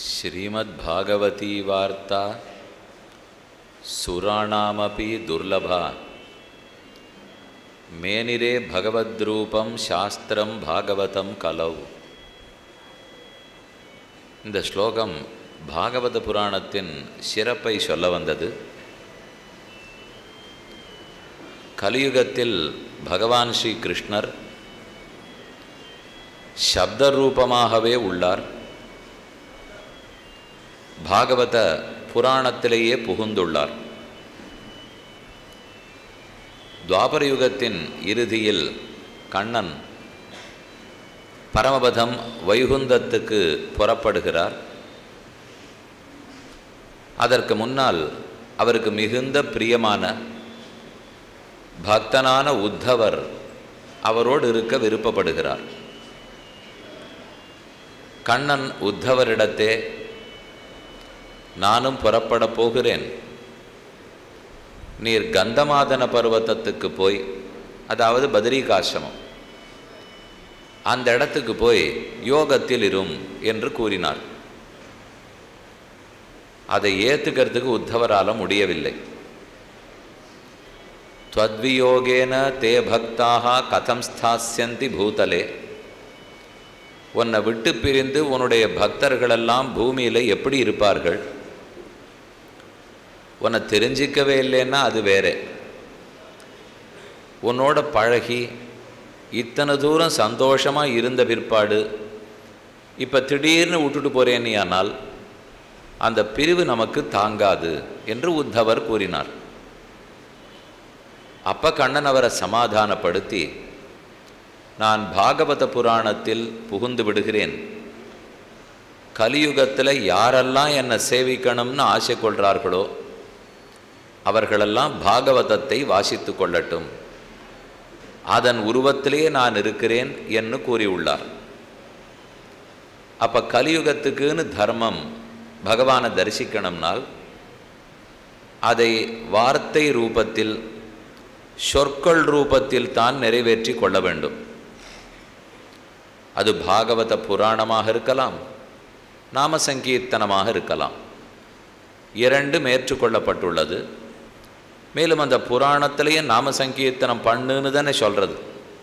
श्रीमद्भागवती वार्ता सुराणामपि दुर्लभा मेनिरे भगवद्रूपं சாஸ்திரம் பாகவதம் கலௌ இந்த ஸ்லோகம் பாகவத புராணத்தின் சிறப்பை சொல்ல வந்தது கலியுகத்தில் பகவான் ஸ்ரீ கிருஷ்ணர் சப்த ரூபமாகவே உள்ளார் பாகவத புராணத்திலேயே புகுந்துள்ளார் துவாபர யுகத்தின் இறுதியில் கண்ணன் பரமபதம் வைகுந்தத்துக்கு புறப்படுகிறார் அதற்கு முன்னால் அவருக்கு மிகுந்த பிரியமான பக்தனான உத்தவர் அவரோடு இருக்க விருப்பப்படுகிறார் கண்ணன் உத்தவரிடத்தே நானும் புறப்படப் போகிறேன் நீர் கந்தமாதன பர்வத்தத்துக்கு போய் அதாவது பத்ரிகாசிரமம் அந்த இடத்துக்கு போய் யோகத்தில் இரும் என்று கூறினார் அதை ஏற்றுக்கிறதுக்கு உத்தவரால முடியவில்லை துவத்வியோகேன தே பக்தாக கதம் ஸ்தாஸ்யந்தி பூதலே உன்னை விட்டு பிரிந்து உன்னுடைய பக்தர்களெல்லாம் பூமியில் எப்படி இருப்பார்கள் உன்னை தெரிஞ்சிக்கவே இல்லைன்னா அது வேறே உன்னோட பழகி இத்தனை தூரம் சந்தோஷமாக இருந்த பிற்பாடு இப்போ திடீர்னு விட்டுட்டு போறேன்னு ஆனால் அந்த பிரிவு நமக்கு தாங்காது என்று உத்தவர் கூறினார் அப்போ கண்ணன் அவரை சமாதானப்படுத்தி நான் பாகவத புராணத்தில் புகுந்து விடுகிறேன் கலியுகத்தில் யாரெல்லாம் என்னை சேவிக்கணும்னு ஆசை கொள்கிறார்களோ அவர்களெல்லாம் பாகவதத்தை வாசித்து கொள்ளட்டும் அதன் உருவத்திலே நான் இருக்கிறேன் என்று கூறியுள்ளார் அப்போ கலியுகத்துக்குன்னு தர்மம் பகவானை தரிசிக்கணும்னால் அதை வார்த்தை ரூபத்தில் சொற்கள் ரூபத்தில் தான் நிறைவேற்றி கொள்ள வேண்டும் அது பாகவத புராணமாக இருக்கலாம் நாம சங்கீர்த்தனமாக இருக்கலாம் இரண்டும் ஏற்றுக்கொள்ளப்பட்டுள்ளது மேலும் அந்த புராணத்திலேயே நாம சங்கீர்த்தனம் பண்ணுன்னு தானே சொல்கிறது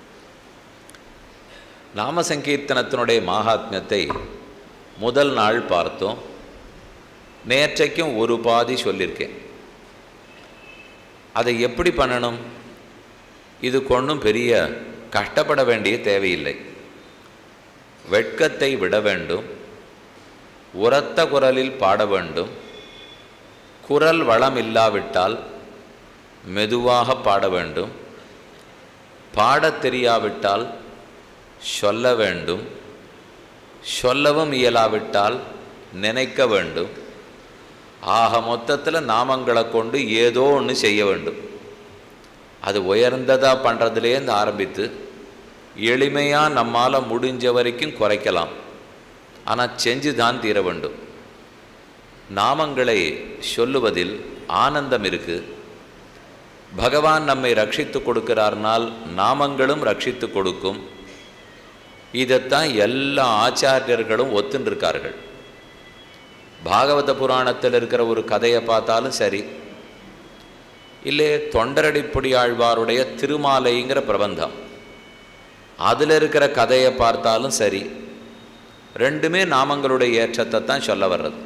நாம சங்கீர்த்தனத்தினுடைய மகாத்மியத்தை முதல் நாள் பார்த்தோம் நேற்றைக்கும் ஒரு பாதி சொல்லியிருக்கேன் அதை எப்படி பண்ணணும் இது கொண்டும் பெரிய கஷ்டப்பட வேண்டிய தேவையில்லை வெட்கத்தை விட வேண்டும் உரத்த குரலில் பாட வேண்டும் குரல் வளம் இல்லாவிட்டால் மெதுவாக பாட வேண்டும் பாடத் தெரியாவிட்டால் சொல்ல வேண்டும் சொல்லவும் இயலாவிட்டால் நினைக்க வேண்டும் ஆக மொத்தத்தில் நாமங்களை கொண்டு ஏதோ ஒன்று செய்ய வேண்டும் அது உயர்ந்ததாக பண்ணுறதுலேருந்து ஆரம்பித்து எளிமையாக நம்மால் முடிஞ்ச வரைக்கும் குறைக்கலாம் ஆனால் செஞ்சு தான் தீர வேண்டும் நாமங்களை சொல்லுவதில் ஆனந்தம் இருக்குது பகவான் நம்மை ரட்சித்து கொடுக்கிறார்னால் நாமங்களும் ரட்சித்து கொடுக்கும் இதைத்தான் எல்லா ஆச்சாரியர்களும் ஒத்துண்டிருக்கார்கள் பாகவத புராணத்தில் இருக்கிற ஒரு கதையை பார்த்தாலும் சரி இல்லை தொண்டரடிப்பொடி ஆழ்வாருடைய திருமாலைங்கிற பிரபந்தம் அதில் இருக்கிற கதையை பார்த்தாலும் சரி ரெண்டுமே நாமங்களுடைய ஏற்றத்தை தான் சொல்ல வர்றது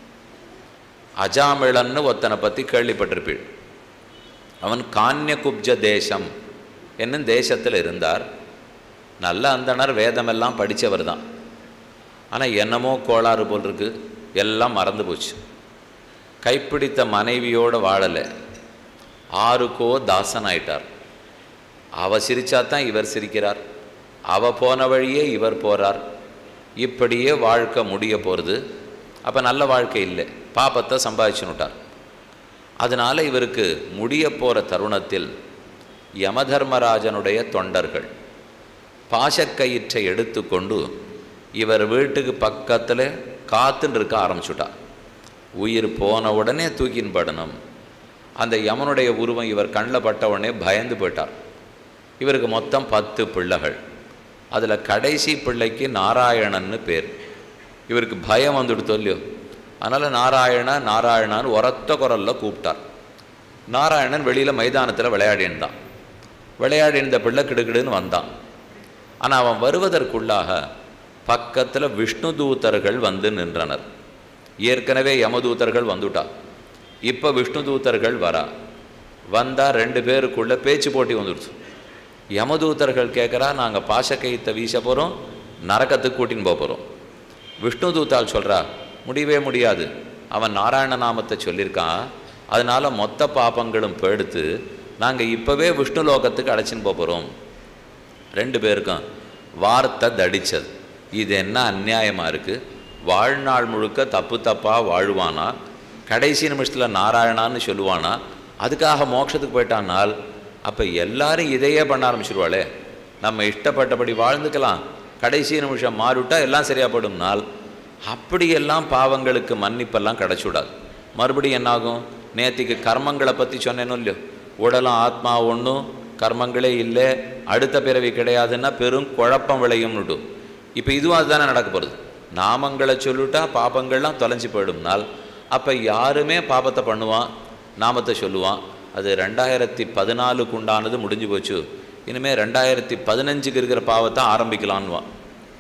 அஜாமிழன்னு ஒத்தனை பற்றி கேள்விப்பட்டிருப்பீள் அவன் கான்யகுப்ஜ தேசம் என்னும் தேசத்தில் இருந்தார் நல்ல அந்தனர் வேதமெல்லாம் படித்தவர் தான் ஆனால் என்னமோ கோளாறு போல் இருக்கு எல்லாம் மறந்து போச்சு கைப்பிடித்த மனைவியோடு வாழலை ஆறுக்கோ தாசன் ஆயிட்டார் அவ சிரிச்சா தான் இவர் சிரிக்கிறார் அவ போன வழியே இவர் போகிறார் இப்படியே வாழ்க்கை முடிய போகிறது அப்போ நல்ல வாழ்க்கை இல்லை பாப்பத்தை சம்பாதிச்சுனுட்டார் அதனால் இவருக்கு முடிய போகிற தருணத்தில் யமதர்மராஜனுடைய தொண்டர்கள் பாசக்கயிற்றை எடுத்துக்கொண்டு இவர் வீட்டுக்கு பக்கத்தில் காத்துன்னு இருக்க ஆரம்பிச்சுட்டா உயிர் போன உடனே தூக்கின் படணும் அந்த யமனுடைய உருவம் இவர் கண்ணில் பட்ட உடனே பயந்து போயிட்டார் இவருக்கு மொத்தம் பத்து பிள்ளைகள் அதில் கடைசி பிள்ளைக்கு நாராயணன்னு பேர் இவருக்கு பயம் வந்துடுத்தோ இல்லையோ அதனால் நாராயண நாராயணான்னு உரத்த குரலில் கூப்பிட்டார் நாராயணன் வெளியில் மைதானத்தில் விளையாடின்றான் விளையாடி இருந்த பிள்ளை கிடுகிடுன்னு வந்தான் ஆனால் அவன் வருவதற்குள்ளாக பக்கத்தில் விஷ்ணு தூதர்கள் வந்து நின்றனர் ஏற்கனவே யமதூதர்கள் வந்துட்டா இப்போ விஷ்ணு தூதர்கள் வரா வந்தால் ரெண்டு பேருக்குள்ள பேச்சு போட்டி வந்துடுச்சு யமதூதர்கள் கேட்குறா நாங்கள் பாசக்கயத்தை வீச போகிறோம் நரக்கத்துக்கு கூட்டின்னு போக போகிறோம் விஷ்ணு தூத்தால் சொல்கிறா முடியவே முடியாது அவன் நாராயண நாமத்தை சொல்லியிருக்கான் அதனால மொத்த பாபங்களும் போஎடுத்து நாங்கள் இப்போவே விஷ்ணு லோகத்துக்கு அழைச்சின்னு போக போகிறோம் ரெண்டு பேருக்கும் வார்த்தை தடிச்சது இது என்ன அநியாயமாக இருக்குது வாழ்நாள் முழுக்க தப்பு தப்பாக வாழ்வானா கடைசி நிமிஷத்தில் நாராயணான்னு சொல்லுவானா அதுக்காக மோட்சத்துக்கு போயிட்டானால் அப்போ எல்லாரும் இதையே பண்ண ஆரம்பிச்சிருவாளே நம்ம இஷ்டப்பட்டபடி வாழ்ந்துக்கலாம் கடைசி நிமிஷம் மாறிவிட்டா எல்லாம் சரியாக போடும்னால் அப்படியெல்லாம் பாவங்களுக்கு மன்னிப்பெல்லாம் கிடச்சிவிடாது மறுபடியும் என்னாகும் நேத்திக்கு கர்மங்களை பற்றி சொன்னேனோ இல்லையோ உடலும் ஆத்மா ஒன்றும் கர்மங்களே இல்லை அடுத்த பிறவி கிடையாதுன்னா பெரும் குழப்பம் விளையும்னுட்டு இப்போ இதுவும் அதுதானே நடக்க போகிறது நாமங்களை சொல்லிட்டா பாபங்கள்லாம் தொலைஞ்சு போயிடும்னால் அப்போ யாருமே பாபத்தை பண்ணுவான் நாமத்தை சொல்லுவான் அது ரெண்டாயிரத்தி பதினாலுக்கு உண்டானது முடிஞ்சு போச்சு இனிமேல் ரெண்டாயிரத்தி பதினஞ்சுக்கு இருக்கிற பாவத்தை ஆரம்பிக்கலான்வான்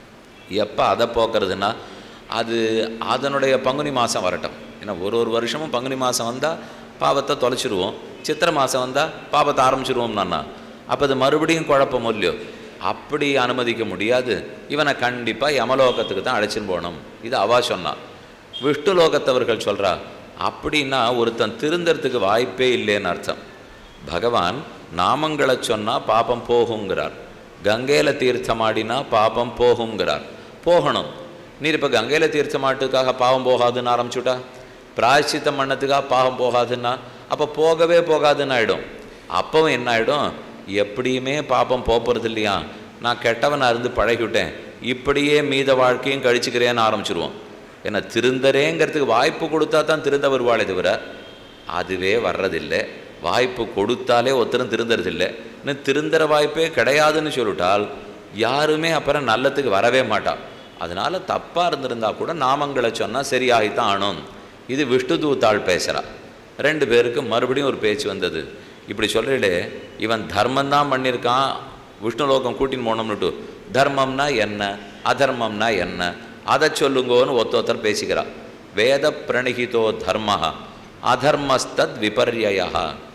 எப்போ அதை போக்குறதுன்னா அது அதனுடைய பங்குனி மாதம் வரட்டும் ஏன்னா ஒரு ஒரு வருஷமும் பங்குனி மாதம் வந்தால் பாவத்தை தொலைச்சிருவோம் சித்திரை மாதம் வந்தால் பாவத்தை ஆரம்பிச்சிருவோம் நானா அப்போ அது மறுபடியும் குழப்பம் இல்லையோ அப்படி அனுமதிக்க முடியாது இவனை கண்டிப்பாக யமலோகத்துக்கு தான் அழைச்சின்னு போகணும் இது அவா சொன்னான் விஷ்ணு லோகத்தவர்கள் சொல்கிறா அப்படின்னா ஒருத்தன் திருந்தறதுக்கு வாய்ப்பே இல்லைன்னு அர்த்தம் பகவான் நாமங்களை சொன்னால் பாபம் போகுங்கிறார் கங்கையில தீர்த்தமாடினா பாபம் போகுங்கிறார் போகணும் நீர் இப்போ கங்கையில தீர்த்தமாட்டுக்காக பாவம் போகாதுன்னு ஆரம்பிச்சுட்டா பிராயச்சித்தம் பண்ணதுக்காக பாவம் போகாதுன்னா அப்போ போகவே போகாதுன்னு ஆகிடும் அப்பவும் என்ன ஆகிடும் எப்படியுமே பாப்பம் போகிறது இல்லையா நான் கெட்டவனாக இருந்து பழகிவிட்டேன் இப்படியே மீத வாழ்க்கையும் கழிச்சுக்கிறேன்னு ஆரம்பிச்சிருவோம் ஏன்னா திருந்தரேங்கிறதுக்கு வாய்ப்பு கொடுத்தா தான் திருந்த வருவாளே தவிர அதுவே வர்றதில்லை வாய்ப்பு கொடுத்தாலே ஒருத்தரும் திருந்தறதில்லை இன்னும் திருந்தற வாய்ப்பே கிடையாதுன்னு சொல்லிட்டால் யாருமே அப்புறம் நல்லத்துக்கு வரவே மாட்டான் அதனால் தப்பாக இருந்திருந்தா கூட நாமங்களை சொன்னால் சரியாகித்தான் ஆனும் இது விஷ்ணு தூத்தாள் பேசுகிறா ரெண்டு பேருக்கு மறுபடியும் ஒரு பேச்சு வந்தது இப்படி சொல்கிறீடே இவன் தர்மந்தான் பண்ணியிருக்கான் விஷ்ணு லோகம் கூட்டின்னு போனோம்னுட்டு தர்மம்னா என்ன அதர்மம்னா என்ன அதை சொல்லுங்கோன்னு ஒத்த ஒருத்தர் பேசிக்கிறா வேத பிரணிகிதோ தர்ம அதர்மஸ்தத் விபர்யா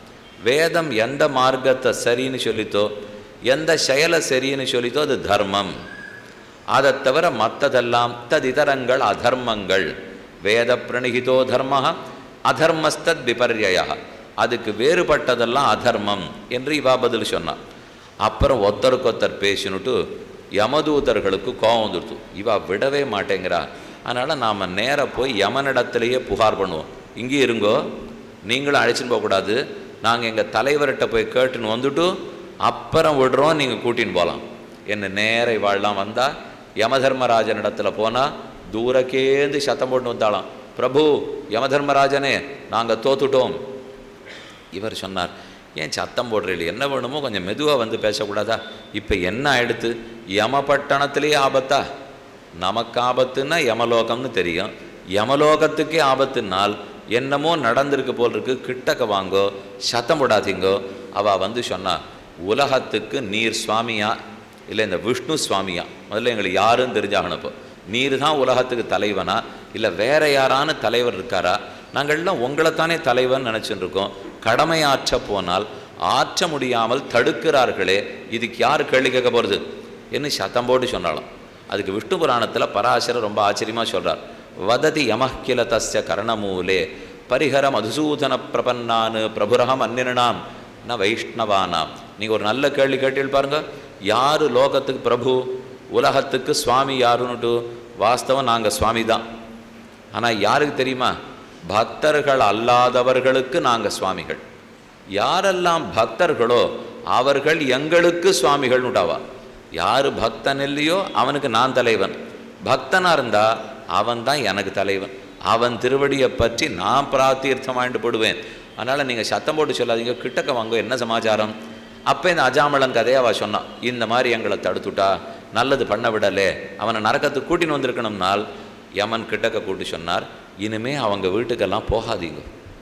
வேதம் எந்த மார்க்கத்தை சரின்னு சொல்லித்தோ எந்த செயலை சரின்னு சொல்லித்தோ அது தர்மம் அதை தவிர மற்றதெல்லாம் ததிதரங்கள் அதர்மங்கள் வேத பிரணிகிதோ தர்ம அதர்மஸ்தத் விபர்யா அதுக்கு வேறுபட்டதெல்லாம் அதர்மம் என்று இவா பதில் சொன்னான் அப்புறம் ஒருத்தருக்கொத்தர் பேசினுட்டு யமதூதர்களுக்கு கோபம் வந்துடுத்து இவா விடவே மாட்டேங்கிறா அதனால் நாம் நேராக போய் யமனிடத்திலேயே புகார் பண்ணுவோம் இங்கே இருங்கோ நீங்களும் அழைச்சின்னு போகக்கூடாது நாங்கள் எங்கள் தலைவர்கிட்ட போய் கேட்டுன்னு வந்துட்டு அப்புறம் விடுறோம் நீங்கள் கூட்டின்னு போகலாம் என்ன நேர இவாள்லாம் வந்தால் யமதர்மராஜன் இடத்துல போனால் தூரக்கேந்து சத்தம் போட்டு வந்தாலாம் பிரபு யமதர்மராஜனே நாங்கள் தோத்துட்டோம் இவர் சொன்னார் ஏன் சத்தம் போடுறீங்க என்ன வேணுமோ கொஞ்சம் மெதுவாக வந்து பேசக்கூடாதா இப்போ என்ன ஆயிடுத்து யமபட்டணத்திலேயே ஆபத்தா நமக்கு ஆபத்துன்னா யமலோகம்னு தெரியும் யமலோகத்துக்கே ஆபத்துனால் என்னமோ நடந்திருக்கு போல் இருக்கு கிட்டக்க வாங்கோ சத்தம் போடாதீங்கோ அவள் வந்து சொன்னா உலகத்துக்கு நீர் சுவாமியா இல்லை இந்த விஷ்ணு சுவாமியா முதல்ல எங்களுக்கு யாருன்னு தெரிஞ்சாகணும் இப்போ நீர் தான் உலகத்துக்கு தலைவனா இல்லை வேற யாரான தலைவர் இருக்காரா நாங்கள்லாம் உங்களைத்தானே தலைவன் நினச்சிட்டு இருக்கோம் கடமையாற்ற போனால் ஆற்ற முடியாமல் தடுக்கிறார்களே இதுக்கு யார் கேள்வி கேட்க போகிறது என்று சத்தம் போட்டு சொன்னாலும் அதுக்கு விஷ்ணு புராணத்தில் பராசரர் ரொம்ப ஆச்சரியமாக சொல்கிறார் வததி யமக்கில தஸ்ய கர்ணமூலே பரிஹர மதுசூதன பிரபன்னானு பிரபுரகம் அந்நினாம் ந வைஷ்ணவானாம் நீங்கள் ஒரு நல்ல கேள்வி கேட்டீங்க பாருங்க யார் லோகத்துக்கு பிரபு உலகத்துக்கு சுவாமி யாருன்னுட்டு வாஸ்தவம் நாங்கள் சுவாமி தான் ஆனால் யாருக்கு தெரியுமா பக்தர்கள் அல்லாதவர்களுக்கு நாங்கள் சுவாமிகள் யாரெல்லாம் பக்தர்களோ அவர்கள் எங்களுக்கு சுவாமிகள் உண்டாவா யார் பக்தன் இல்லையோ அவனுக்கு நான் தலைவன் பக்தனாக இருந்தால் அவன் தான் எனக்கு தலைவன் அவன் திருவடியை பற்றி நான் பிராத்தீர்த்தம் வாங்கிட்டு போடுவேன் அதனால் நீங்கள் சத்தம் போட்டு சொல்லாதீங்க கிட்டக்க வாங்க என்ன சமாச்சாரம் அப்போ இந்த அஜாமளன் கதையை அவள் சொன்னான் இந்த மாதிரி எங்களை தடுத்துட்டா நல்லது பண்ண விடலே அவனை நரக்கத்துக்கு கூட்டின்னு வந்திருக்கணும்னால் யமன் கிட்டக்க கூட்டி சொன்னார் இனிமே அவங்க வீட்டுக்கெல்லாம் போகாதீங்க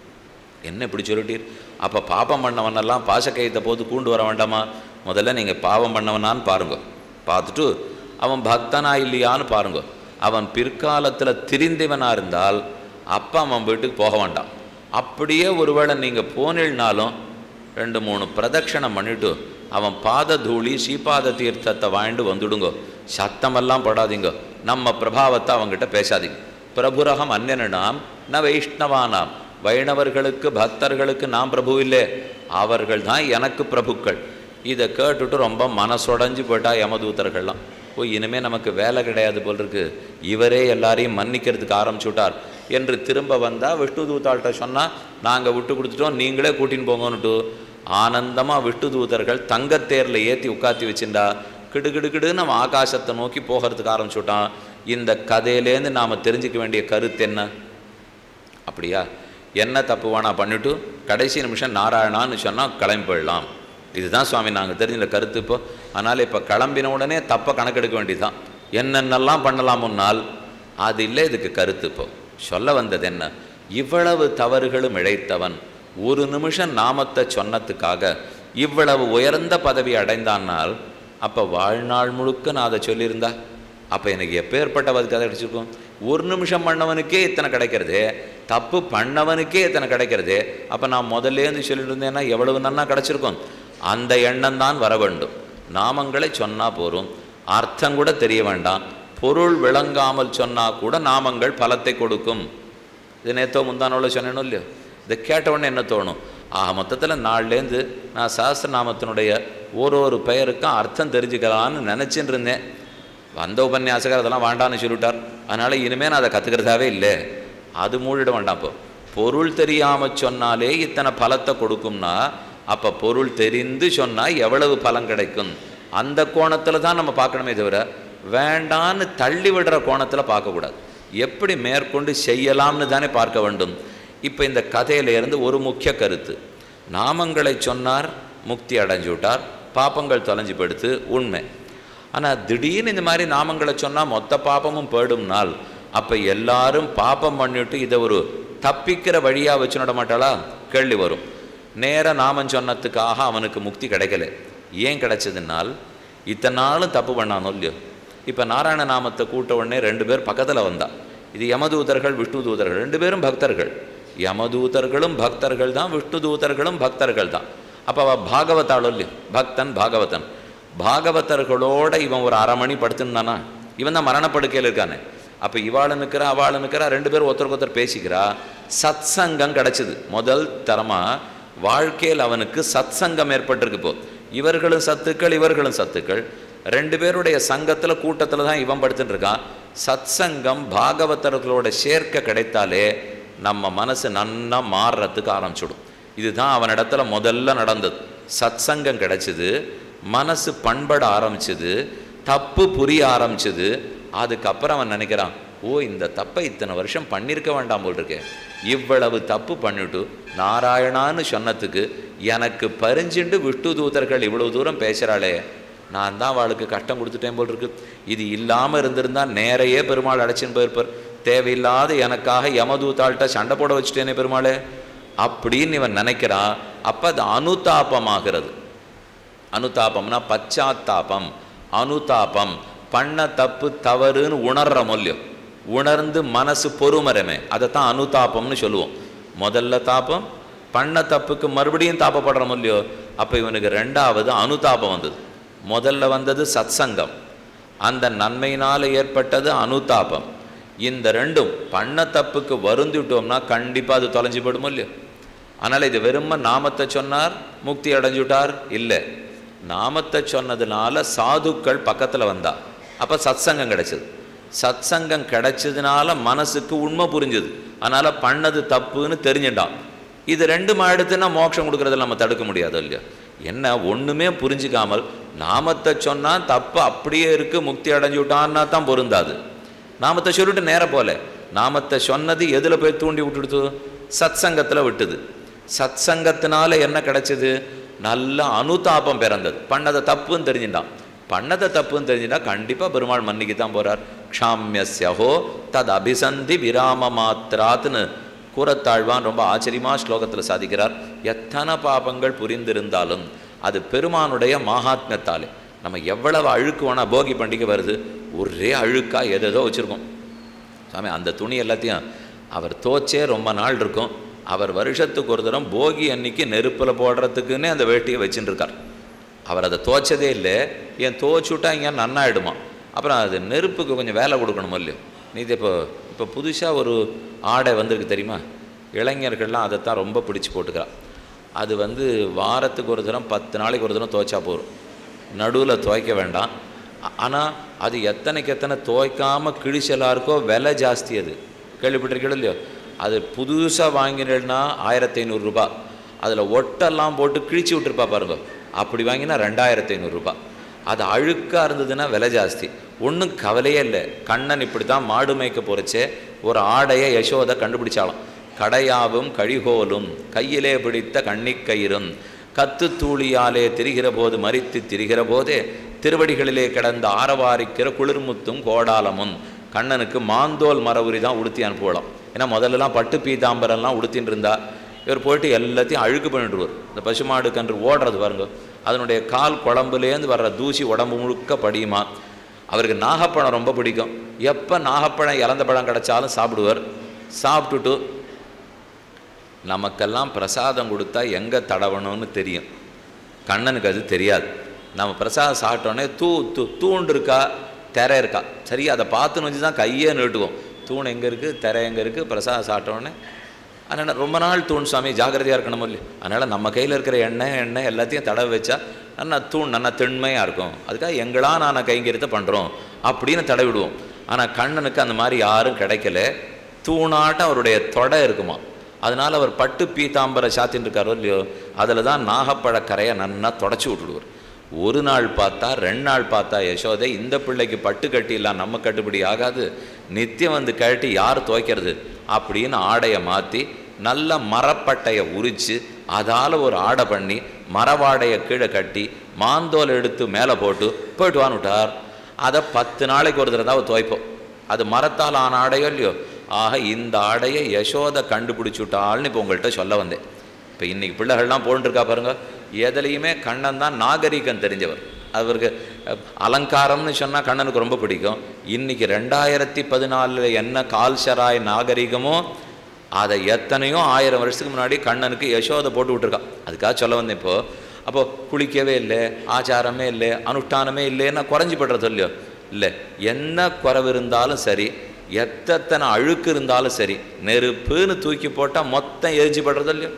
என்ன இப்படி சொல்லிட்டீர் அப்போ பாபம் பண்ணவனெல்லாம் பாசக்கயத்தை போது கூண்டு வர வேண்டாமா முதல்ல நீங்கள் பாவம் பண்ணவனான்னு பாருங்க பார்த்துட்டு அவன் பக்தனா இல்லையான்னு பாருங்க அவன் பிற்காலத்தில் திரிந்தவனாக இருந்தால் அப்பா அவன் வீட்டுக்கு போக வேண்டாம் அப்படியே ஒருவேளை நீங்கள் போனில்னாலும் ரெண்டு மூணு பிரதட்சணம் பண்ணிட்டு அவன் பாத தூளி ஸ்ரீபாத தீர்த்தத்தை வாங்கிட்டு வந்துடுங்க சத்தமெல்லாம் படாதீங்க நம்ம பிரபாவத்தை அவங்ககிட்ட பேசாதீங்க பிரபுரகம் அந்நனாம் ந வைஷ்ணவானாம் வைணவர்களுக்கு பக்தர்களுக்கு நான் பிரபு இல்லை அவர்கள் தான் எனக்கு பிரபுக்கள் இதை கேட்டுட்டு ரொம்ப மனசுடைஞ்சு போயிட்டா யமதூதர்கள்லாம் ஓ இனிமேல் நமக்கு வேலை கிடையாது போல் இருக்கு இவரே எல்லாரையும் மன்னிக்கிறதுக்கு ஆரம்பிச்சுட்டார் என்று திரும்ப வந்தால் விஷ்ணு தூத்தாள்கிட்ட சொன்னால் நாங்கள் விட்டு கொடுத்துட்டோம் நீங்களே கூட்டின்னு போங்கன்னுட்டு ஆனந்தமாக விஷ்ணு தூதர்கள் தங்கத்தேரில் ஏற்றி உட்காத்தி வச்சுண்டா கிடுகிடுகிடுன்னு நம்ம ஆகாசத்தை நோக்கி போகிறதுக்கு ஆரம்பிச்சுட்டான் இந்த கதையிலேருந்து நாம் தெரிஞ்சுக்க வேண்டிய கருத்து என்ன அப்படியா என்ன தப்பு வேணா பண்ணிட்டு கடைசி நிமிஷம் நாராயணான்னு சொன்னால் கிளம்பி போயிடலாம் இதுதான் சுவாமி நாங்கள் தெரிஞ்ச கருத்து இப்போ அதனால் இப்போ கிளம்பின உடனே தப்பை கணக்கெடுக்க வேண்டியதுதான் என்னென்னலாம் பண்ணலாம் முன்னால் அது இல்லை இதுக்கு கருத்து இப்போ சொல்ல வந்தது என்ன இவ்வளவு தவறுகளும் இழைத்தவன் ஒரு நிமிஷம் நாமத்தை சொன்னதுக்காக இவ்வளவு உயர்ந்த பதவி அடைந்தானால் அப்போ வாழ்நாள் முழுக்க நான் அதை சொல்லியிருந்தா அப்போ எனக்கு எப்பேற்பட்ட பதவி கிடைச்சிருக்கும் ஒரு நிமிஷம் பண்ணவனுக்கே இத்தனை கிடைக்கிறது தப்பு பண்ணவனுக்கே இத்தனை கிடைக்கிறது அப்போ நான் முதல்லேருந்து சொல்லிட்டு இருந்தேன்னா எவ்வளவு நன்னா கிடைச்சிருக்கும் அந்த எண்ணம் தான் வர வேண்டும் நாமங்களை சொன்னால் போரும் அர்த்தம் கூட தெரிய வேண்டாம் பொருள் விளங்காமல் சொன்னால் கூட நாமங்கள் பலத்தை கொடுக்கும் இது நேத்தோ முந்தானோட சொன்னேனோ இல்லையோ இதை கேட்ட உடனே என்ன தோணும் ஆக மொத்தத்தில் நாள்லேருந்து நான் சஹஸ்ரநாமத்தினுடைய ஒரு ஒரு பெயருக்கும் அர்த்தம் தெரிஞ்சுக்கலான்னு நினச்சின்னு இருந்தேன் வந்த உபன்யாசகர் அதெல்லாம் வேண்டான்னு சொல்லிவிட்டார் அதனால் இனிமேல் நான் அதை கற்றுக்கிறதாவே இல்லை அது மூடிட வேண்டாம் இப்போ பொருள் தெரியாமல் சொன்னாலே இத்தனை பலத்தை கொடுக்கும்னா அப்போ பொருள் தெரிந்து சொன்னால் எவ்வளவு பலன் கிடைக்கும் அந்த கோணத்தில் தான் நம்ம பார்க்கணுமே தவிர வேண்டான்னு தள்ளி விடுற கோணத்தில் பார்க்கக்கூடாது எப்படி மேற்கொண்டு செய்யலாம்னு தானே பார்க்க வேண்டும் இப்போ இந்த கதையிலேருந்து ஒரு முக்கிய கருத்து நாமங்களை சொன்னார் முக்தி அடைஞ்சு விட்டார் பாப்பங்கள் தொலைஞ்சு படுத்து உண்மை ஆனால் திடீர்னு இந்த மாதிரி நாமங்களை சொன்னால் மொத்த பாப்பமும் போயிடும்னால் அப்போ எல்லாரும் பாப்பம் பண்ணிட்டு இதை ஒரு தப்பிக்கிற வழியாக வச்சு நட மாட்டாளா கேள்வி வரும் நேர நாமம் சொன்னதுக்காக அவனுக்கு முக்தி கிடைக்கல ஏன் கிடைச்சதுனால் இத்தனை நாளும் தப்பு பண்ணானோ இல்லையோ இப்போ நாராயண நாமத்தை கூட்ட உடனே ரெண்டு பேர் பக்கத்தில் வந்தா இது யமதூதர்கள் விஷ்ணு தூதர்கள் ரெண்டு பேரும் பக்தர்கள் யமதூதர்களும் பக்தர்கள் தான் விஷ்ணு தூதர்களும் பக்தர்கள் தான் அப்போ அவள் பாகவதாளோ இல்லையோ பக்தன் பாகவதன் பாகவதர்களோட இவன் ஒரு அரை மணி படுத்துனானா இவன் தான் மரணப்படுக்கையில் இருக்கானே அப்போ இவாள் நிற்கிறா அவள் நிற்கிறா ரெண்டு பேரும் ஒருத்தருக்கு ஒருத்தர் பேசிக்கிறா சத் சங்கம் கிடச்சிது முதல் தரமாக வாழ்க்கையில் அவனுக்கு சத் சங்கம் ஏற்பட்டிருக்கு இப்போ இவர்களும் சத்துக்கள் இவர்களும் சத்துக்கள் ரெண்டு பேருடைய சங்கத்தில் கூட்டத்தில் தான் இவன் படுத்துட்டு இருக்கான் சத் சங்கம் பாகவதர்களோட சேர்க்க கிடைத்தாலே நம்ம மனசு நன்னா மாறுறதுக்கு ஆரம்பிச்சிடும் இதுதான் அவனிடத்துல முதல்ல நடந்தது சத் சங்கம் கிடைச்சிது மனசு பண்பட ஆரம்பிச்சது தப்பு புரிய ஆரம்பிச்சது அதுக்கப்புறம் அவன் நினைக்கிறான் ஓ இந்த தப்பை இத்தனை வருஷம் பண்ணியிருக்க வேண்டாம் போல் இருக்கே இவ்வளவு தப்பு பண்ணிட்டு நாராயணான்னு சொன்னதுக்கு எனக்கு பரிஞ்சுண்டு விஷ்ணு தூதர்கள் இவ்வளவு தூரம் பேசுகிறாளே நான் தான் அவளுக்கு கஷ்டம் கொடுத்துட்டேன் போல் இருக்கு இது இல்லாமல் இருந்திருந்தா நேரையே பெருமாள் அடைச்சின்னு போயிருப்பார் தேவையில்லாத எனக்காக யமதூத்தாள்கிட்ட சண்டை போட வச்சுட்டேனே பெருமாளே அப்படின்னு இவன் நினைக்கிறான் அப்போ அது அனுதாபமாகிறது அனுதாபம்னா பச்சாத்தாபம் அனுதாபம் பண்ண தப்பு தவறுன்னு உணர்ற மொழியம் உணர்ந்து மனசு பொறுமரமே அதைத்தான் அனுதாபம்னு சொல்லுவோம் முதல்ல தாபம் பண்ண தப்புக்கு மறுபடியும் தாபப்படுற மொழியோ அப்போ இவனுக்கு ரெண்டாவது அனுதாபம் வந்தது முதல்ல வந்தது சத்சங்கம் அந்த நன்மையினால் ஏற்பட்டது அனுதாபம் இந்த ரெண்டும் பண்ண தப்புக்கு வருந்திவிட்டோம்னா கண்டிப்பாக அது தொலைஞ்சு போயிடும் இல்லையோ அதனால் இது வெறும நாமத்தை சொன்னார் முக்தி அடைஞ்சுட்டார் இல்லை நாமத்தை சொன்னதுனால சாதுக்கள் பக்கத்தில் வந்தா அப்போ சத்சங்கம் கிடைச்சது சத்சங்கம் கிடைச்சதுனால மனசுக்கு உண்மை புரிஞ்சுது அதனால் பண்ணது தப்புன்னு தெரிஞ்சுட்டான் இது ரெண்டு மாடுத்துனா மோட்சம் கொடுக்கறதில் நம்ம தடுக்க முடியாது இல்லையா என்ன ஒன்றுமே புரிஞ்சுக்காமல் நாமத்தை சொன்னால் தப்பு அப்படியே இருக்குது முக்தி அடைஞ்சு விட்டான்னா தான் பொருந்தாது நாமத்தை சொல்லிட்டு நேர போல நாமத்தை சொன்னது எதில் போய் தூண்டி விட்டுடுத்து சத்சங்கத்தில் விட்டுது சத்சங்கத்தினால என்ன கிடைச்சது நல்ல அனுதாபம் பிறந்தது பண்ணதை தப்புன்னு தெரிஞ்சுட்டான் பண்ணதை தப்புன்னு தெரிஞ்சுட்டா கண்டிப்பாக பெருமாள் மன்னிக்கு தான் போகிறார் க்ஷாமியஸ்யஹோ தத் அபிசந்தி விராம மாத்திராத்னு கூறத்தாழ்வான் ரொம்ப ஆச்சரியமா ஸ்லோகத்தில் சாதிக்கிறார் எத்தனை பாபங்கள் புரிந்திருந்தாலும் அது பெருமானுடைய மகாத்மியத்தாலே நம்ம எவ்வளவு அழுக்கு வேணா போகி பண்டிகை வருது ஒரே அழுக்கா எதேதோ வச்சுருக்கோம் சாமி அந்த துணி எல்லாத்தையும் அவர் தோச்சே ரொம்ப நாள் இருக்கும் அவர் வருஷத்துக்கு ஒரு தரம் போகி அன்னைக்கு நெருப்பில் போடுறதுக்குன்னே அந்த வேட்டியை வச்சுட்டு இருக்கார் அவர் அதை தோச்சதே இல்லை ஏன் தோச்சுட்டா இங்கே நன்னாயிடுமா அப்புறம் அது நெருப்புக்கு கொஞ்சம் வேலை கொடுக்கணும் இல்லையோ நீ இப்போ இப்போ புதுசாக ஒரு ஆடை வந்திருக்கு தெரியுமா இளைஞர்கள்லாம் அதைத்தான் ரொம்ப பிடிச்சு போட்டுக்கிறா அது வந்து வாரத்துக்கு ஒரு தரம் பத்து நாளைக்கு ஒரு தரம் துவைச்சா போதும் நடுவில் துவைக்க வேண்டாம் ஆனால் அது எத்தனைக்கு எத்தனை துவைக்காமல் கிழிச்சலாக இருக்கோ விலை ஜாஸ்தி அது கேள்விப்பட்டிருக்கீங்களோ இல்லையோ அது புதுசாக வாங்கினேன்னா ஆயிரத்தி ஐநூறுரூபா அதில் ஒட்டெல்லாம் போட்டு கிழிச்சு விட்டுருப்பா பாருங்க அப்படி வாங்கினா ரெண்டாயிரத்தி ஐநூறுரூபா அது அழுக்காக இருந்ததுன்னா விலை ஜாஸ்தி ஒன்றும் கவலையே இல்லை கண்ணன் இப்படி தான் மாடு மேய்க்க போகிறச்சே ஒரு ஆடையை யசோதை கண்டுபிடிச்சாலும் கடையாவும் கழிகோலும் கையிலே பிடித்த கண்ணிக்கயிறும் கத்து தூளியாலே திரிகிற போது மறித்து திரிகிற போதே திருவடிகளிலே கிடந்த ஆரவாரிக்கிற குளிர்முத்தும் கோடாலமும் கண்ணனுக்கு மாந்தோல் மரவுரி தான் உடுத்தி அனுப்புவலாம் ஏன்னா முதல்லலாம் பட்டு பீதாம்பரம்லாம் உடுத்தின்னு இருந்தா இவர் போயிட்டு எல்லாத்தையும் அழுக்கு பண்ணிட்டுருவார் இந்த பசுமாடு கன்று ஓடுறது பாருங்க அதனுடைய கால் குழம்புலேருந்து வர்ற தூசி உடம்பு முழுக்க படியுமா அவருக்கு நாகப்பழம் ரொம்ப பிடிக்கும் எப்போ நாகப்பழம் இறந்த பழம் கிடைச்சாலும் சாப்பிடுவார் சாப்பிட்டுட்டு நமக்கெல்லாம் பிரசாதம் கொடுத்தா எங்கே தடவணும்னு தெரியும் கண்ணனுக்கு அது தெரியாது நம்ம பிரசாதம் சாப்பிட்டோன்னே தூ தூ தூண்டு இருக்கா திரை இருக்கா சரி அதை பார்த்துன்னு வச்சு தான் கையே நீட்டுவோம் தூண் எங்கே இருக்குது திரை எங்கே இருக்குது பிரசாதம் சாப்பிட்டோன்னே அதனால் ரொம்ப நாள் தூண் சுவாமி ஜாக்கிரதையாக இருக்கணும் இல்லையா அதனால் நம்ம கையில் இருக்கிற எண்ணெய் எண்ணெய் எல்லாத்தையும் தடவை வச்சா நல்லா தூண் நல்லா திண்மையாக இருக்கும் அதுக்காக எங்களா நான் கைங்கரியத்தை பண்ணுறோம் அப்படின்னு தடவிடுவோம் ஆனால் கண்ணனுக்கு அந்த மாதிரி யாரும் கிடைக்கல தூணாட்டம் அவருடைய தொடை இருக்குமா அதனால் அவர் பட்டு பீதாம்பர சாத்தின்னு இருக்காரோ இல்லையோ அதில் தான் நாகப்பழ கரையை நன்னா தொடச்சி விட்டுடுவார் ஒரு நாள் பார்த்தா ரெண்டு நாள் பார்த்தா யசோதை இந்த பிள்ளைக்கு பட்டு கட்டிலாம் நம்ம கட்டுப்படி ஆகாது நித்தியம் வந்து கழட்டி யார் துவைக்கிறது அப்படின்னு ஆடையை மாற்றி நல்ல மரப்பட்டையை உரித்து அதால் ஒரு ஆடை பண்ணி மரவாடையை கீழே கட்டி மாந்தோல் எடுத்து மேலே போட்டு போயிட்டு வான்னுட்டார் அதை பத்து நாளைக்கு ஒரு தடவை துவைப்போம் அது மரத்தால் ஆன ஆடையோ இல்லையோ ஆக இந்த ஆடையை யசோதை கண்டுபிடிச்சுட்டாள்னு இப்போ உங்கள்கிட்ட சொல்ல வந்தேன் இப்போ இன்னைக்கு பிள்ளைகள்லாம் போன்றிருக்கா பாருங்க எதுலேயுமே கண்ணன் தான் நாகரீகம் தெரிஞ்சவர் அவருக்கு அஹ், அலங்காரம்னு சொன்னால் கண்ணனுக்கு ரொம்ப பிடிக்கும் இன்னைக்கு ரெண்டாயிரத்தி பதினாலில் என்ன கால்சராய் நாகரீகமோ அதை எத்தனையோ ஆயிரம் வருஷத்துக்கு முன்னாடி கண்ணனுக்கு யசோதை போட்டு விட்டுருக்கா அதுக்காக சொல்ல வந்தேன் இப்போ அப்போ குளிக்கவே இல்லை ஆச்சாரமே இல்லை அனுஷ்டானமே இல்லைன்னா குறைஞ்சி படுறது இல்லையோ இல்லை என்ன குறைவு இருந்தாலும் சரி எத்தனை அழுக்கு இருந்தாலும் சரி நெருப்புன்னு தூக்கி போட்டால் மொத்தம் எரிஞ்சு படுறது இல்லையோ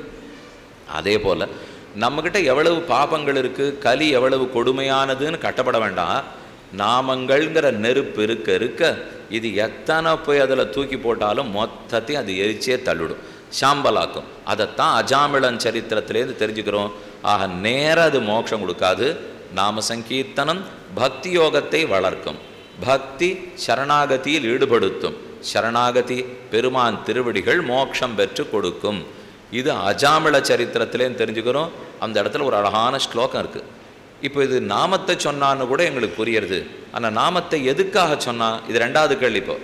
அதே போல் நம்மக்கிட்ட எவ்வளவு பாபங்கள் இருக்குது கலி எவ்வளவு கொடுமையானதுன்னு கட்டப்பட வேண்டாம் நாமங்கள்ங்கிற நெருப்பு இருக்க இருக்க இது எத்தனை போய் அதில் தூக்கி போட்டாலும் மொத்தத்தையும் அது எரிச்சே தள்ளிடும் சாம்பலாக்கும் அதைத்தான் அஜாமிளன் சரித்திரத்திலேருந்து தெரிஞ்சுக்கிறோம் ஆக நேர அது மோட்சம் கொடுக்காது நாம சங்கீர்த்தனம் பக்தி யோகத்தை வளர்க்கும் பக்தி சரணாகதியில் ஈடுபடுத்தும் சரணாகதி பெருமான் திருவடிகள் மோட்சம் பெற்று கொடுக்கும் இது அஜாமிள சரித்திரத்திலேன்னு தெரிஞ்சுக்கிறோம் அந்த இடத்துல ஒரு அழகான ஸ்லோகம் இருக்குது இப்போ இது நாமத்தை சொன்னான்னு கூட எங்களுக்கு புரியுறது ஆனால் நாமத்தை எதுக்காக சொன்னா இது ரெண்டாவது கேள்வி இப்போ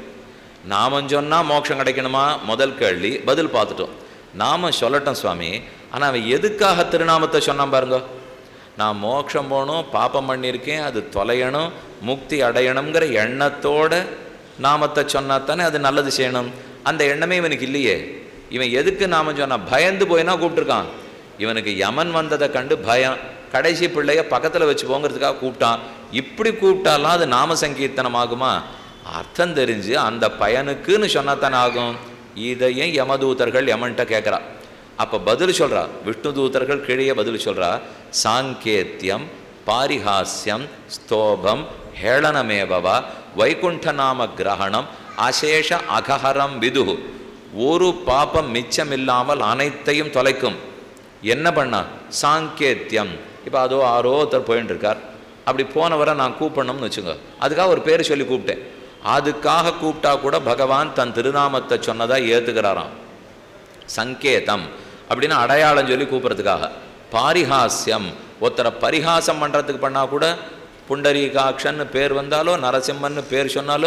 நாமம் சொன்னால் மோட்சம் கிடைக்கணுமா முதல் கேள்வி பதில் பார்த்துட்டோம் நாம சொல்லட்டும் சுவாமி ஆனால் அவன் எதுக்காக திருநாமத்தை சொன்னான் பாருங்க நான் மோட்சம் போகணும் பாப்பம் பண்ணியிருக்கேன் அது தொலையணும் முக்தி அடையணுங்கிற எண்ணத்தோட நாமத்தை சொன்னா தானே அது நல்லது செய்யணும் அந்த எண்ணமே இவனுக்கு இல்லையே இவன் எதுக்கு நாம சொன்னா பயந்து போயினா கூப்பிட்டுருக்கான் இவனுக்கு யமன் வந்ததை கண்டு பயம் கடைசி பிள்ளைய பக்கத்தில் வச்சு போங்கிறதுக்காக கூப்பிட்டான் இப்படி கூப்பிட்டாலாம் அது நாம சங்கீர்த்தனம் ஆகுமா அர்த்தம் தெரிஞ்சு அந்த பயனுக்குன்னு சொன்னா தானே ஆகும் இதையும் யமதூதர்கள் யமன்ட்ட கேட்குறா அப்போ பதில் சொல்றா விஷ்ணு தூதர்கள் கீழே பதில் சொல்றா சாங்கேத்தியம் பாரிஹாஸ்யம் ஸ்தோபம் ஹேளனமேவவா வைகுண்ட நாம கிரகணம் அசேஷ அகஹரம் விதுகு ஒரு பாப்பம் மிச்சமில்லாமல் அனைத்தையும் தொலைக்கும் என்ன பண்ணா சாங்கேத்தியம் இப்போ அதோ ஆரோ ஒருத்தர் போயின்னு இருக்கார் அப்படி போனவரை நான் கூப்பிடணும்னு வச்சுங்க அதுக்காக ஒரு பேர் சொல்லி கூப்பிட்டேன் அதுக்காக கூப்பிட்டா கூட பகவான் தன் திருநாமத்தை சொன்னதா ஏத்துக்கிறாராம் சங்கேதம் அப்படின்னு அடையாளம் சொல்லி கூப்பிட்றதுக்காக பாரிஹாஸ்யம் ஒருத்தரை பரிகாசம் பண்ணுறதுக்கு பண்ணால் கூட புண்டரீகாட்சன்னு பேர் வந்தாலோ நரசிம்மன்னு பேர் சொன்னாலோ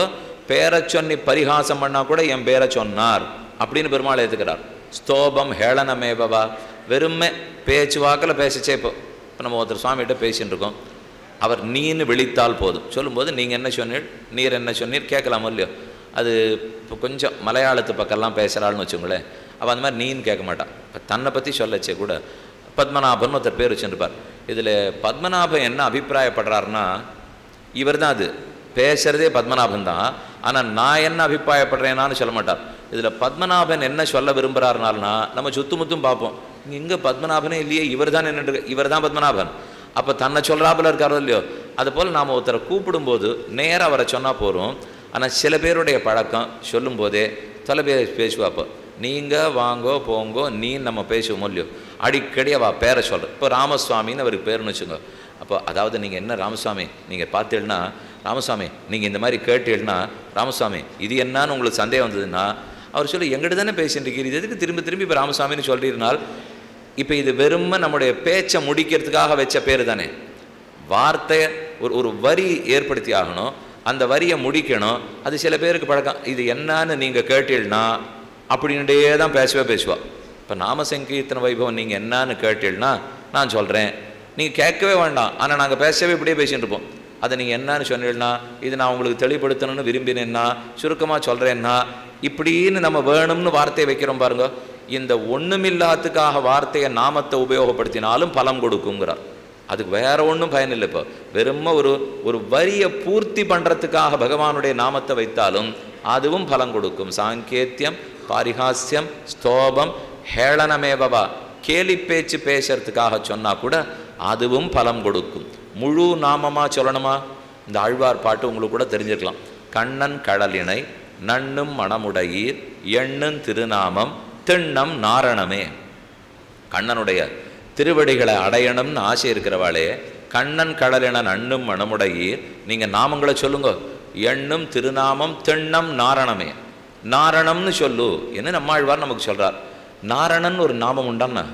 பேரை சொல்லி பரிகாசம் பண்ணா கூட என் பேரை சொன்னார் அப்படின்னு பெருமாள் ஏற்றுக்கிறார் ஸ்தோபம் ஹேளனமேபவா வெறுமை பேச்சு வாக்கில் பேசிச்சே இப்போ இப்போ நம்ம ஒருத்தர் சுவாமிகிட்ட பேசின்னு இருக்கோம் அவர் நீன்னு விழித்தால் போதும் சொல்லும்போது நீங்கள் என்ன சொன்னீர் நீர் என்ன சொன்னீர் கேட்கலாமோ இல்லையோ அது இப்போ கொஞ்சம் மலையாளத்து பக்கம்லாம் பேசுகிறாள்னு வச்சுங்களேன் அவள் அந்த மாதிரி நீன்னு கேட்க மாட்டான் இப்போ தன்னை பற்றி சொல்லச்சே கூட பத்மநாபன் ஒருத்தர் பேர் வச்சுருப்பார் இதில் பத்மநாபன் என்ன அபிப்பிராயப்படுறாருன்னா இவர் தான் அது பேசுறதே பத்மநாபன் தான் ஆனால் நான் என்ன அபிப்பிராயப்படுறேனான்னு சொல்ல மாட்டார் இதில் பத்மநாபன் என்ன சொல்ல விரும்புகிறாருனால்னா நம்ம சுத்துமுத்தும் பார்ப்போம் இங்கே பத்மநாபனே இல்லையே இவர் தான் நின்றுட்டு இவர் தான் பத்மநாபன் அப்போ தன்னை சொல்கிறாப்புல இருக்காரோ இல்லையோ அதுபோல் நாம் ஒருத்தரை கூப்பிடும்போது நேராக அவரை சொன்னால் போகிறோம் ஆனால் சில பேருடைய பழக்கம் சொல்லும்போதே தொலைபேசி பேசுவாப்போ நீங்கள் வாங்கோ போங்கோ நீ நம்ம பேசுவோமோ இல்லையோ அடிக்கடி அவள் பேரை சொல்கிறேன் இப்போ ராமசுவாமின்னு அவருக்கு பேருன்னு வச்சுங்க அப்போ அதாவது நீங்கள் என்ன ராமசுவாமி நீங்கள் பார்த்தீங்கன்னா ராமசுவாமி நீங்கள் இந்த மாதிரி கேட்டீங்கன்னா ராமசுவாமி இது என்னன்னு உங்களுக்கு சந்தேகம் வந்ததுன்னா அவர் சொல்லி எங்கிட்ட தானே பேசிட்டு இருக்கீங்க இது எதுக்கு திரும்ப திரும்பி இப்போ ராமசுவாமின்னு சொல்லியிருந்தால் இப்போ இது வெறும நம்முடைய பேச்சை முடிக்கிறதுக்காக வச்ச பேர் தானே வார்த்தையை ஒரு ஒரு வரி ஏற்படுத்தி ஆகணும் அந்த வரியை முடிக்கணும் அது சில பேருக்கு பழக்கம் இது என்னன்னு நீங்கள் கேட்டீங்கன்னா அப்படின்ட்டே தான் பேசவே பேசுவா இப்போ நாம சங்கீர்த்தன வைபவம் நீங்கள் என்னன்னு கேட்டீங்கன்னா நான் சொல்கிறேன் நீங்கள் கேட்கவே வேண்டாம் ஆனால் நாங்கள் பேசவே இப்படியே பேசிட்டு இருப்போம் அதை நீங்கள் என்னன்னு சொன்னீங்கன்னா இது நான் உங்களுக்கு தெளிவுபடுத்தணும்னு விரும்பினேன்னா சுருக்கமாக சொல்கிறேன்னா இப்படின்னு நம்ம வேணும்னு வார்த்தையை வைக்கிறோம் பாருங்க இந்த ஒண்ணுமில்லாத்துக்காக வார்த்தையை நாமத்தை உபயோகப்படுத்தினாலும் பலம் கொடுக்குங்கிறார் அதுக்கு வேற ஒன்றும் பயன் இல்லை இப்போ வெறும் ஒரு ஒரு வரியை பூர்த்தி பண்ணுறதுக்காக பகவானுடைய நாமத்தை வைத்தாலும் அதுவும் பலம் கொடுக்கும் சாங்கேத்தியம் பாரிகாஸ்யம் ஸ்தோபம் ஹேளனமேவவா கேலி பேச்சு பேசுறதுக்காக சொன்னா கூட அதுவும் பலம் கொடுக்கும் முழு நாமமா சொல்லணுமா இந்த ஆழ்வார் பாட்டு உங்களுக்கு கூட தெரிஞ்சிருக்கலாம் கண்ணன் கடலினை நண்ணும் மணமுடையீர் எண்ணும் திருநாமம் திண்ணம் நாரணமே கண்ணனுடைய திருவடிகளை அடையணும்னு ஆசை இருக்கிறவாளே கண்ணன் கடலின நண்ணும் மணமுடையீர் நீங்கள் நாமங்களை சொல்லுங்க எண்ணும் திருநாமம் திண்ணம் நாரணமே நாரணம்னு சொல்லு என்ன நம்மாழ்வார் நமக்கு சொல்றார் நாரணன் ஒரு நாமம் உண்டான்னா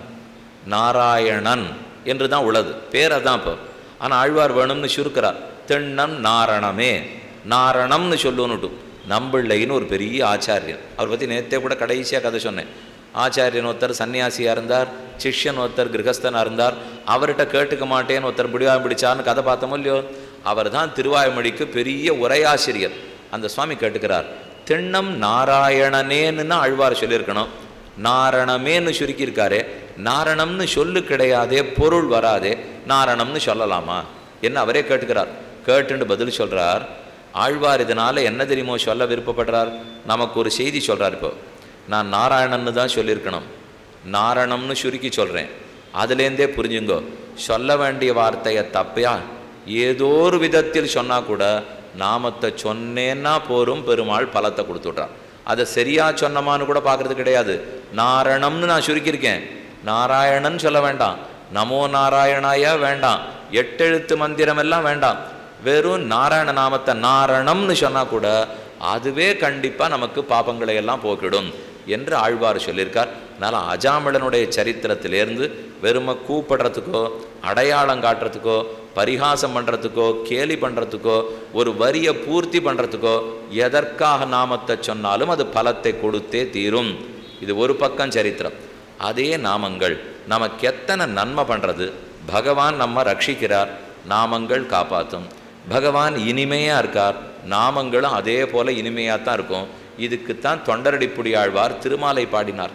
நாராயணன் என்று தான் உள்ளது பேர் அதான் இப்போ ஆனால் ஆழ்வார் வேணும்னு சுருக்கிறார் திண்ணம் நாரணமே நாரணம்னு சொல்லுன்னுட்டும் நம்பிள்ளைன்னு ஒரு பெரிய ஆச்சாரியன் அவர் பற்றி நேற்றே கூட கடைசியாக கதை சொன்னேன் ஆச்சாரியன் ஒருத்தர் சன்னியாசியாக இருந்தார் சிஷ்யன் ஒருத்தர் கிரகஸ்தனாக இருந்தார் அவர்கிட்ட கேட்டுக்க மாட்டேன்னு ஒருத்தர் பிடிவாய் பிடிச்சார்னு கதை பார்த்தோமோ இல்லையோ அவர் தான் திருவாய்மொழிக்கு பெரிய உரையாசிரியர் அந்த சுவாமி கேட்டுக்கிறார் திண்ணம் நாராயணனேன்னு ஆழ்வார் சொல்லியிருக்கணும் நாரணமேன்னு சுருக்கியிருக்காரே நாரணம்னு சொல்லு கிடையாதே பொருள் வராதே நாரணம்னு சொல்லலாமா என்ன அவரே கேட்டுக்கிறார் கேட்டுன்னு பதில் சொல்றார் ஆழ்வார் இதனால என்ன தெரியுமோ சொல்ல விருப்பப்படுறார் நமக்கு ஒரு செய்தி சொல்றார் இப்போ நான் நாராயணன்னு தான் சொல்லியிருக்கணும் நாரணம்னு சுருக்கி சொல்கிறேன் அதுலேருந்தே புரிஞ்சுங்கோ சொல்ல வேண்டிய வார்த்தையை தப்பையா ஏதோ ஒரு விதத்தில் சொன்னால் கூட நாமத்தை சொன்னேன்னா போரும் பெருமாள் பலத்தை கொடுத்துட்றான் அதை சரியா சொன்னமான்னு கூட பார்க்கறது கிடையாது நாரணம்னு நான் சுருக்கியிருக்கேன் நாராயணன் சொல்ல வேண்டாம் நமோ நாராயணாயா வேண்டாம் எட்டெழுத்து மந்திரம் எல்லாம் வேண்டாம் வெறும் நாராயண நாமத்தை நாரணம்னு சொன்னா கூட அதுவே கண்டிப்பா நமக்கு பாபங்களை எல்லாம் போக்கிடும் என்று ஆழ்வார் சொல்லியிருக்கார் அதனால் அஜாமிளனுடைய சரித்திரத்திலேருந்து வெறும கூப்பிடுறதுக்கோ அடையாளம் காட்டுறதுக்கோ பரிகாசம் பண்ணுறதுக்கோ கேலி பண்ணுறதுக்கோ ஒரு வரியை பூர்த்தி பண்ணுறதுக்கோ எதற்காக நாமத்தை சொன்னாலும் அது பலத்தை கொடுத்தே தீரும் இது ஒரு பக்கம் சரித்திரம் அதே நாமங்கள் நமக்கு எத்தனை நன்மை பண்ணுறது பகவான் நம்ம ரட்சிக்கிறார் நாமங்கள் காப்பாற்றும் பகவான் இனிமையாக இருக்கார் நாமங்களும் அதே போல் இனிமையாக தான் இருக்கும் இதுக்குத்தான் தொண்டரடிப்புடி ஆழ்வார் திருமாலை பாடினார்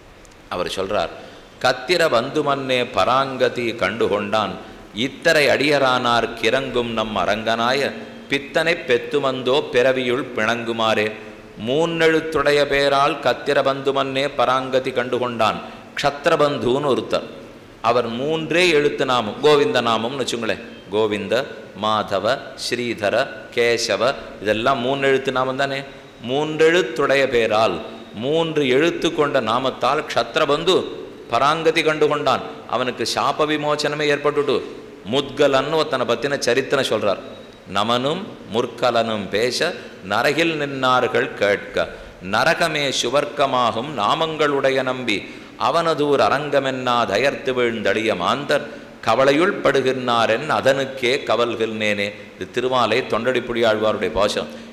அவர் சொல்றார் கத்திர வந்துமன்னே பராங்கதி கண்டுகொண்டான் இத்தரை அடியரானார் கிறங்கும் நம் அரங்கனாய பித்தனை பெத்துமந்தோ பிறவியுள் பிணங்குமாறே மூன்னெழுத்துடைய பேரால் கத்திர பந்துமன்னே பராங்கதி கண்டுகொண்டான் க்ஷத்ரபந்துன்னு ஒருத்தர் அவர் மூன்றே எழுத்து நாமம் கோவிந்த நாமம்னு வச்சுங்களேன் கோவிந்த மாதவ ஸ்ரீதர கேசவ இதெல்லாம் மூன்று எழுத்து நாமம் தானே மூன்றெழுத்துடைய பேரால் மூன்று எழுத்து கொண்ட நாமத்தால் க்ஷத்ரபந்து பராங்கதி கண்டு கொண்டான் அவனுக்கு சாப விமோச்சனமே ஏற்பட்டுட்டு முத்கலன்னு ஒருத்தனை பற்றின சரித்திரம் சொல்றார் நமனும் முற்கலனும் பேச நரகில் நின்னார்கள் கேட்க நரகமே சுவர்க்கமாகும் நாமங்களுடைய நம்பி அவனதூர் அரங்கமென்னா தயர்த்து வீழ்ந்தடிய மாந்தர் கவலையுள் படுகின்றாரென் அதனுக்கே கவல்கின்றேனே இது திருமாலை தொண்டடிப்புடி ஆழ்வாருடைய பாசம்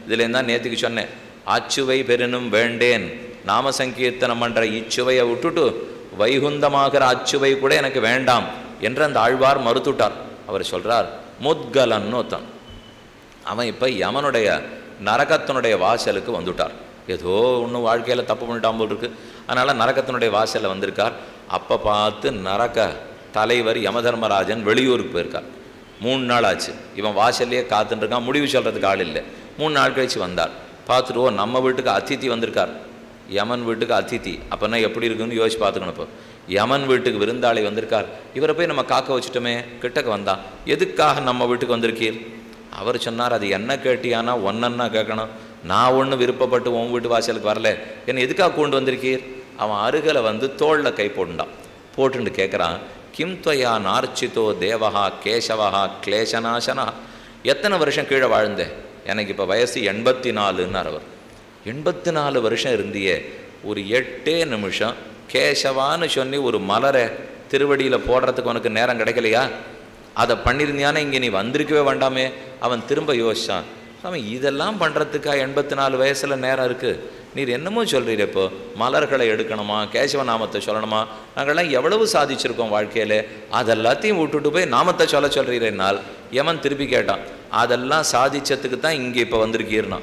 இதுலேருந்து தான் நேற்றுக்கு சொன்னேன் அச்சுவை பெரினும் வேண்டேன் நாம சங்கீர்த்தனம் பண்ற இச்சுவையை விட்டுட்டு வைகுந்தமாகிற அச்சுவை கூட எனக்கு வேண்டாம் என்று அந்த ஆழ்வார் மறுத்துட்டார் அவர் சொல்றார் முத்கலன்னு ஒருத்தன் அவன் இப்போ யமனுடைய நரகத்தினுடைய வாசலுக்கு வந்துட்டார் ஏதோ ஒன்றும் வாழ்க்கையில் தப்பு பண்ணிட்டான் போல் இருக்கு அதனால் நரகத்தினுடைய வாசலில் வந்திருக்கார் அப்போ பார்த்து நரக தலைவர் யமதர்மராஜன் வெளியூருக்கு போயிருக்கார் மூணு நாள் ஆச்சு இவன் வாசல்லையே காத்துட்டு இருக்கான் முடிவு சொல்கிறதுக்கு ஆள் இல்லை மூணு நாள் கழிச்சு வந்தார் பார்த்துட்டு ஓ நம்ம வீட்டுக்கு அதித்தி வந்திருக்கார் யமன் வீட்டுக்கு அதித்தி அப்போனா எப்படி இருக்குன்னு யோசிச்சு பார்த்துக்கணும் இப்போ யமன் வீட்டுக்கு விருந்தாளி வந்திருக்கார் இவரை போய் நம்ம காக்க வச்சுட்டோமே கிட்டக்க வந்தான் எதுக்காக நம்ம வீட்டுக்கு வந்திருக்கீர் அவர் சொன்னார் அது என்ன கேட்டியானா ஒன்னன்னா கேட்கணும் நான் ஒன்றும் விருப்பப்பட்டு உன் வீட்டு வாசலுக்கு வரல என்ன எதுக்காக கொண்டு வந்திருக்கீர் அவன் அருகில் வந்து தோளில் கை போட்டுண்டான் போட்டுண்டு கேட்குறான் கிம் துவயா நார்ச்சிதோ தேவஹா கேசவஹா கிளேசநாசனா எத்தனை வருஷம் கீழே வாழ்ந்தேன் எனக்கு இப்போ வயசு எண்பத்தி நாலுன்னார் அவர் எண்பத்தி நாலு வருஷம் இருந்தியே ஒரு எட்டே நிமிஷம் கேசவான்னு சொல்லி ஒரு மலரை திருவடியில் போடுறதுக்கு உனக்கு நேரம் கிடைக்கலையா அதை பண்ணியிருந்தியானே இங்கே நீ வந்திருக்கவே வேண்டாமே அவன் திரும்ப யோசிச்சான் அவன் இதெல்லாம் பண்ணுறதுக்கா எண்பத்தி நாலு வயசில் நேரம் இருக்குது நீர் என்னமோ சொல்கிறீர் இப்போ மலர்களை எடுக்கணுமா கேசவ நாமத்தை சொல்லணுமா நாங்கள்லாம் எவ்வளவு சாதிச்சிருக்கோம் வாழ்க்கையில் அதெல்லாத்தையும் விட்டுட்டு போய் நாமத்தை சொல்ல சொல்கிறீரேனால் எவன் திருப்பி கேட்டான் அதெல்லாம் சாதிச்சதுக்கு தான் இங்கே இப்போ வந்திருக்கீர்னா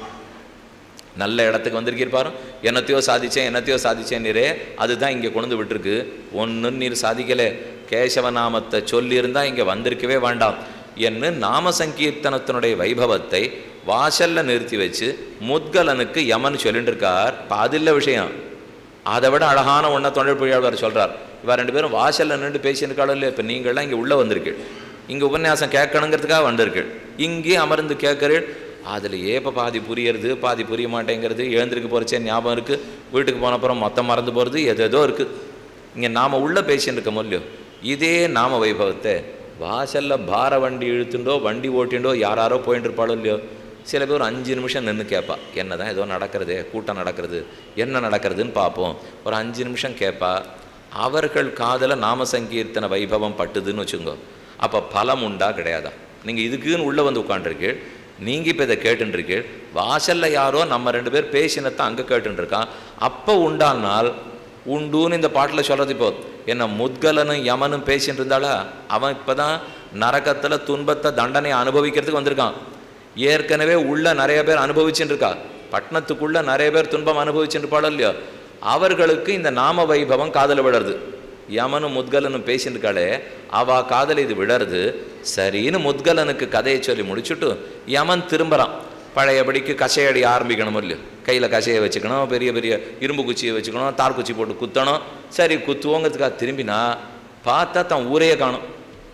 நல்ல இடத்துக்கு வந்திருக்கீர் பாரு என்னத்தையோ சாதிச்சேன் என்னத்தையோ சாதிச்சேன் நீரே அதுதான் இங்கே கொண்டு விட்டுருக்கு ஒன்றும் நீர் சாதிக்கலை கேசவ நாமத்தை சொல்லியிருந்தா இங்கே வந்திருக்கவே வேண்டாம் என்று நாம சங்கீர்த்தனத்தினுடைய வைபவத்தை வாசல்ல நிறுத்தி வச்சு முத்கலனுக்கு யமன் சொல்லிட்டு இருக்கார் இப்போ அது இல்லை விஷயம் அதை விட அழகான ஒன்றை தொண்டர் பொழியாளர் சொல்றார் இவ ரெண்டு பேரும் வாசல்ல நின்று பேசியிருக்காளோ இல்லையா இப்போ நீங்கள்லாம் இங்கே உள்ளே வந்திருக்கீள் இங்கே உபன்யாசம் கேட்கணுங்கிறதுக்காக வந்திருக்கீள் இங்கே அமர்ந்து கேட்குறீள் அதில் ஏப்போ பாதி புரியறது பாதி புரிய மாட்டேங்கிறது எழுந்திருக்கு போகிறச்சே ஞாபகம் இருக்குது வீட்டுக்கு போன அப்புறம் மொத்தம் மறந்து போகிறது எதேதோ இருக்குது இங்கே நாம் உள்ளே பேசின்னு இருக்க முடியும் இதே நாம வைபவத்தை வாசலில் பார வண்டி இழுத்துண்டோ வண்டி ஓட்டிண்டோ யாராரோ போயிட்டு இருப்பாளோ இல்லையோ சில பேர் ஒரு அஞ்சு நிமிஷம் நின்று கேட்பா என்ன தான் ஏதோ நடக்கிறதே கூட்டம் நடக்கிறது என்ன நடக்கிறதுன்னு பார்ப்போம் ஒரு அஞ்சு நிமிஷம் கேட்பா அவர்கள் காதில் நாம சங்கீர்த்தன வைபவம் பட்டுதுன்னு வச்சுக்கோ அப்போ பலம் உண்டா கிடையாதா நீங்கள் இதுக்குன்னு உள்ளே வந்து உட்காந்துருக்கீள் நீங்கள் இப்போ இதை கேட்டுருக்கீள் வாசலில் யாரோ நம்ம ரெண்டு பேர் பேசினத்தை அங்கே கேட்டுருக்கான் அப்போ உண்டானால் உண்டுன்னு இந்த பாட்டில் சொல்கிறது இப்போ என்ன முத்கலனும் யமனும் பேசிட்டு இருந்தாளா அவன் இப்போ தான் நரகத்தில் துன்பத்தை தண்டனை அனுபவிக்கிறதுக்கு வந்திருக்கான் ஏற்கனவே உள்ள நிறைய பேர் அனுபவிச்சுட்டு இருக்கா பட்டணத்துக்குள்ள நிறைய பேர் துன்பம் அனுபவிச்சுட்டு இருப்பாளோ இல்லையோ அவர்களுக்கு இந்த நாம வைபவம் காதல விடுறது யமனும் முத்கலனும் பேசிட்டு இருக்காளே அவ காதல் இது விடறது சரின்னு முத்கலனுக்கு கதையை சொல்லி முடிச்சுட்டு யமன் திரும்புறான் பழையபடிக்கு கசையடி ஆரம்பிக்கணும் இல்லையோ கையில் கசையை வச்சுக்கணும் பெரிய பெரிய இரும்பு குச்சியை வச்சுக்கணும் தார் குச்சி போட்டு குத்தணும் சரி குத்துவோங்கிறதுக்காக திரும்பினா பார்த்தா தன் ஊரையே காணும்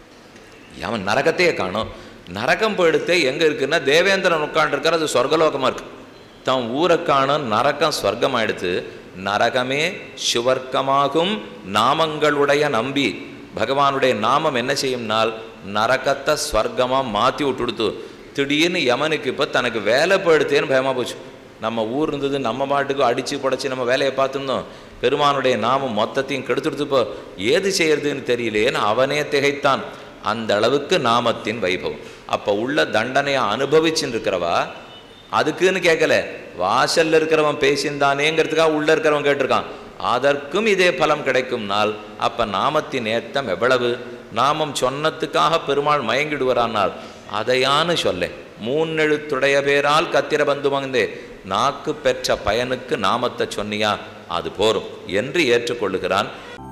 அவன் நரகத்தையே காணும் நரகம் போயிடுத்து எங்கே இருக்குன்னா தேவேந்திரன் உட்காண்டிருக்கார் அது சொர்க்கலோகமாக இருக்கு தன் ஊரை காணும் நரகம் சொர்க்கமாயிடுத்து நரகமே சுவர்க்கமாகும் நாமங்களுடைய நம்பி பகவானுடைய நாமம் என்ன செய்யும்னால் நரகத்தை ஸ்வர்க்கமாக மாற்றி விட்டுடுத்து திடீர்னு யமனுக்கு இப்போ தனக்கு வேலை போயிடுத்தேன்னு பயமாக போச்சு நம்ம ஊர் இருந்தது நம்ம பாட்டுக்கு அடித்து புடச்சி நம்ம வேலையை பார்த்துருந்தோம் பெருமானுடைய நாமம் மொத்தத்தையும் கெடுத்துடுத்து இப்போ ஏது செய்யறதுன்னு தெரியலையேன்னு அவனே திகைத்தான் அந்த அளவுக்கு நாமத்தின் வைபவம் அப்போ உள்ள தண்டனையை அனுபவிச்சுன்னு இருக்கிறவா அதுக்குன்னு கேட்கல வாசல்ல இருக்கிறவன் பேசியிருந்தானேங்கிறதுக்காக உள்ள இருக்கிறவன் கேட்டிருக்கான் அதற்கும் இதே பலம் கிடைக்கும் நாள் அப்ப நாமத்தின் ஏத்தம் எவ்வளவு நாமம் சொன்னதுக்காக பெருமாள் மயங்கிடுவரானால் அதையான்னு சொல்ல மூன்னெழுத்துடைய பேரால் கத்திர பந்து வந்தே நாக்கு பெற்ற பயனுக்கு நாமத்தை சொன்னியா அது போரும் என்று ஏற்றுக்கொள்ளுகிறான்